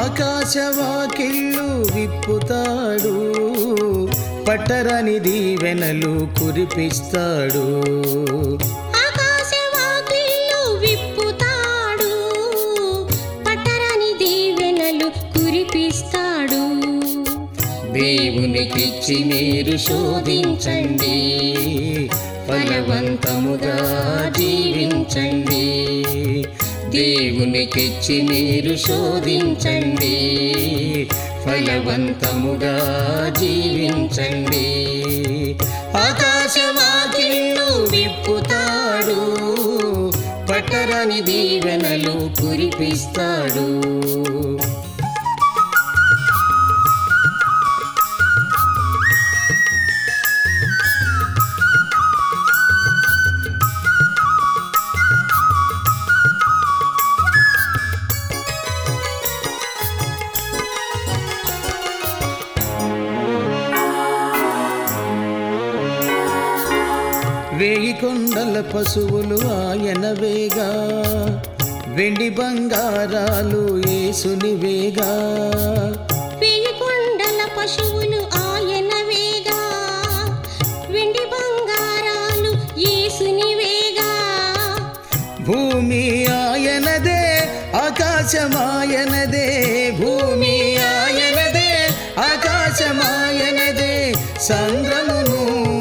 ఆకాశవాకిళ్ళు విప్పుతాడు పట్టరని దీవెనలు కురిపిస్తాడు ఆకాశవాకిళ్ళు విప్పుతాడు పట్టరాని దీవెనలు కురిపిస్తాడు దేవునికిచ్చి మీరు శోధించండి ఫలవంతముగా జీవించండి దేవునికిచ్చి మీరు శోధించండి ఫలవంతముగా జీవించండి ఆకాశవాకిళ్ళు విప్పుతాడు పట్టరని దీవెనలు కురిపిస్తాడు వేయి కొండల పశువులు ఆయన వేగా వెండి బంగారాలు ఏసుని వేగా వెయ్యి కొండల పశువులు ఆయన వేగా వెండి బంగారాలు యేసుని వేగా భూమి ఆయనదే ఆకాశమాయనదే భూమి ఆయనదే ఆకాశమాయనదే సంద్రమును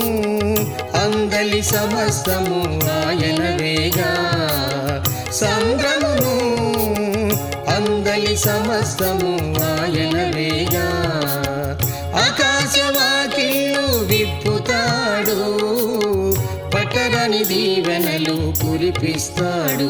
అందలి సమస్తము ఆయన వేగా సంద్రమును అందలి సమస్తము ఆయన వేగా ఆకాశవాకిళ్ళు విప్పుతాడు పట్టరని దీవెనలు కురిపిస్తాడు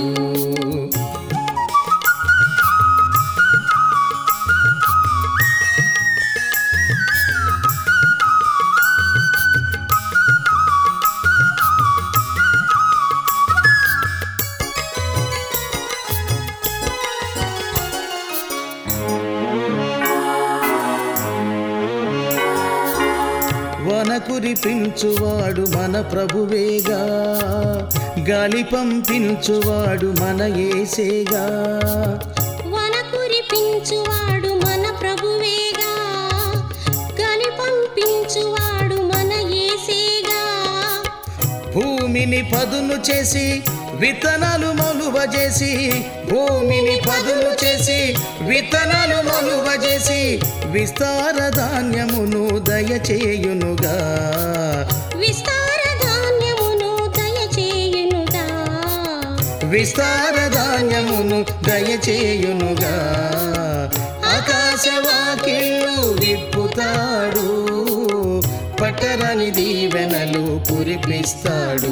వన కురిపించువాడు మన ప్రభువేగా గాలి పంపించువాడు మన ఏసేగా వన కురిపించువాడు మన ప్రభువేగా గాలి పంపించువాడు మన యేసేగా భూమిని పదును చేసి విత్తనాలు మొలువ చేసి భూమిని పదును చేసి విత్తనాలు మొలువ చేసి విస్తార ధాన్యమును దయచేయునుగా విస్తార ధాన్యమును దయచేయునుగా విస్తార ధాన్యమును దయచేయునుగా ఆకాశవాకిళ్ళు విప్పుతాడు పట్టరని దీవెనలు కురిపిస్తాడు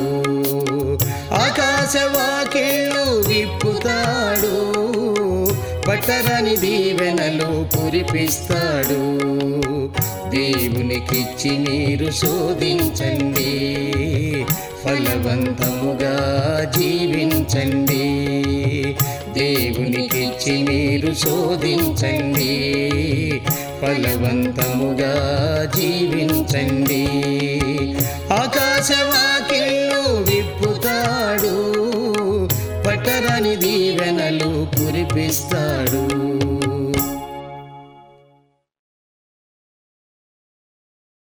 ఆకాశవాకిళ్ళు విప్పుతాడు పట్టరని దీవెనలు కురిపిస్తాడు దేవునికిచ్చి మీరు శోధించండి ఫలవంతముగా జీవించండి దేవునికిచ్చి మీరు శోధించండి ఫలవంతముగా జీవించండి ఆకాశవాకిళ్ళు విప్పుతాడు పట్టరని దీవెనలు కురిపిస్తాడు